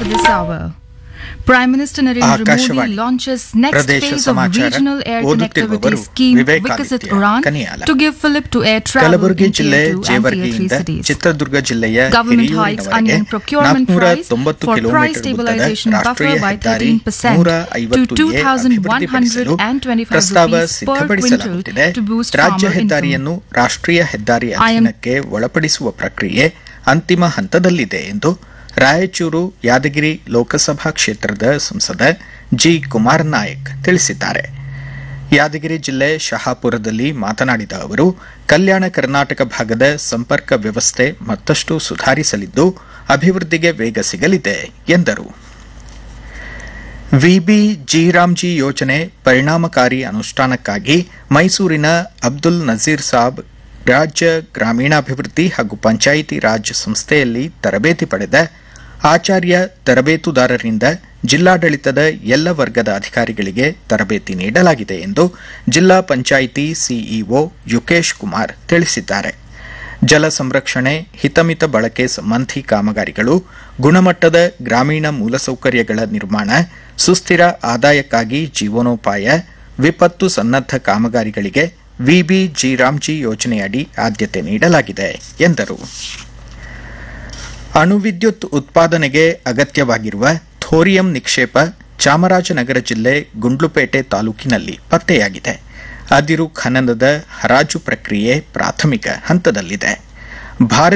for this hour. Prime Minister Narendra Modi Akashvani. launches next ಪ್ರದೇಶ phase of ಸಮಾಚಾರ. regional air ಓದುತ್ತಿರುವವರು connectivity scheme Vivekaditya Viksit Uran ಕನಿಯಾಲ. to give fillip to air travel Kalaburagi in ಜಿಲ್ಲೆ tier 2 and tier 3 ಜೇವರ್ಗಿಯಿಂದ cities. Chitradurga ಜಿಲ್ಲೆಯ Government hikes ಹಿರಿಯೂರಿನವರೆಗೆ onion procurement ನಾಲ್ಕುನೂರ price ತೊಂಬತ್ತು for price kilometre ಉದ್ದದ stabilization ರಾಷ್ಟ್ರೀಯ buffer by ಹೆದ್ದಾರಿ 13% ನೂರ to ಐವತ್ತು ಎ ಅಭಿವೃದ್ಧಿಪಡಿಸಲು 2,125 ಪ್ರಸ್ತಾವ rupees per ಸಿದ್ಧಪಡಿಸಲಾಗುತ್ತಿದೆ quintal to boost ರಾಜ್ಯ farmer ಹೆದ್ದಾರಿಯನ್ನು ರಾಷ್ಟ್ರೀಯ ಹೆದ್ದಾರಿ I am- ಅಧೀನಕ್ಕೆ ಒಳಪಡಿಸುವ ಪ್ರಕ್ರಿಯೆ ಅಂತಿಮ ಹಂತದಲ್ಲಿದೆ ಎಂದು ರಾಯಚೂರು ಯಾದಗಿರಿ ಲೋಕಸಭಾ ಕ್ಷೇತ್ರದ ಸಂಸದ ಜಿ ಕುಮಾರ್ ನಾಯಕ್ ತಿಳಿಸಿದ್ದಾರೆ ಯಾದಗಿರಿ ಜಿಲ್ಲೆ ಶಹಾಪುರದಲ್ಲಿ ಮಾತನಾಡಿದ ಅವರು ಕಲ್ಯಾಣ ಕರ್ನಾಟಕ ಭಾಗದ ಸಂಪರ್ಕ ವ್ಯವಸ್ಥೆ ಮತ್ತಷ್ಟು ಸುಧಾರಿಸಲಿದ್ದು ಅಭಿವೃದ್ಧಿಗೆ ವೇಗ ಸಿಗಲಿದೆ ಎಂದರು ವಿಬಿ ಜಿರಾಮ್ಜಿ ಯೋಜನೆ ಪರಿಣಾಮಕಾರಿ ಅನುಷ್ಠಾನಕ್ಕಾಗಿ ಮೈಸೂರಿನ ಅಬ್ದುಲ್ ನಜೀರ್ ಸಾಬ್ ರಾಜ್ಯ ಗ್ರಾಮೀಣಾಭಿವೃದ್ಧಿ ಹಾಗೂ ಪಂಚಾಯಿತಿ ರಾಜ್ ಸಂಸ್ಥೆಯಲ್ಲಿ ತರಬೇತಿ ಪಡೆದ ಆಚಾರ್ಯ ತರಬೇತುದಾರರಿಂದ ಜಿಲ್ಲಾಡಳಿತದ ಎಲ್ಲ ವರ್ಗದ ಅಧಿಕಾರಿಗಳಿಗೆ ತರಬೇತಿ ನೀಡಲಾಗಿದೆ ಎಂದು ಜಿಲ್ಲಾ ಪಂಚಾಯಿತಿ ಸಿಇಒ ಯುಕೇಶ್ ಕುಮಾರ್ ತಿಳಿಸಿದ್ದಾರೆ ಜಲ ಸಂರಕ್ಷಣೆ ಹಿತಮಿತ ಬಳಕೆ ಸಂಬಂಧಿ ಕಾಮಗಾರಿಗಳು ಗುಣಮಟ್ಟದ ಗ್ರಾಮೀಣ ಮೂಲಸೌಕರ್ಯಗಳ ನಿರ್ಮಾಣ ಸುಸ್ಥಿರ ಆದಾಯಕ್ಕಾಗಿ ಜೀವನೋಪಾಯ ವಿಪತ್ತು ಸನ್ನದ್ಧ ಕಾಮಗಾರಿಗಳಿಗೆ ವಿಬಿ ಜಿರಾಮ್ಜಿ ಯೋಜನೆಯಡಿ ಆದ್ಯತೆ ನೀಡಲಾಗಿದೆ ಎಂದರು ಅಣುವಿದ್ಯುತ್ ಉತ್ಪಾದನೆಗೆ ಅಗತ್ಯವಾಗಿರುವ ಥೋರಿಯಂ ನಿಕ್ಷೇಪ ಚಾಮರಾಜನಗರ ಜಿಲ್ಲೆ ಗುಂಡ್ಲುಪೇಟೆ ತಾಲೂಕಿನಲ್ಲಿ ಪತ್ತೆಯಾಗಿದೆ ಅದಿರು ಖನನದ ಹರಾಜು ಪ್ರಕ್ರಿಯೆ ಪ್ರಾಥಮಿಕ ಹಂತದಲ್ಲಿದೆ ಭಾರತ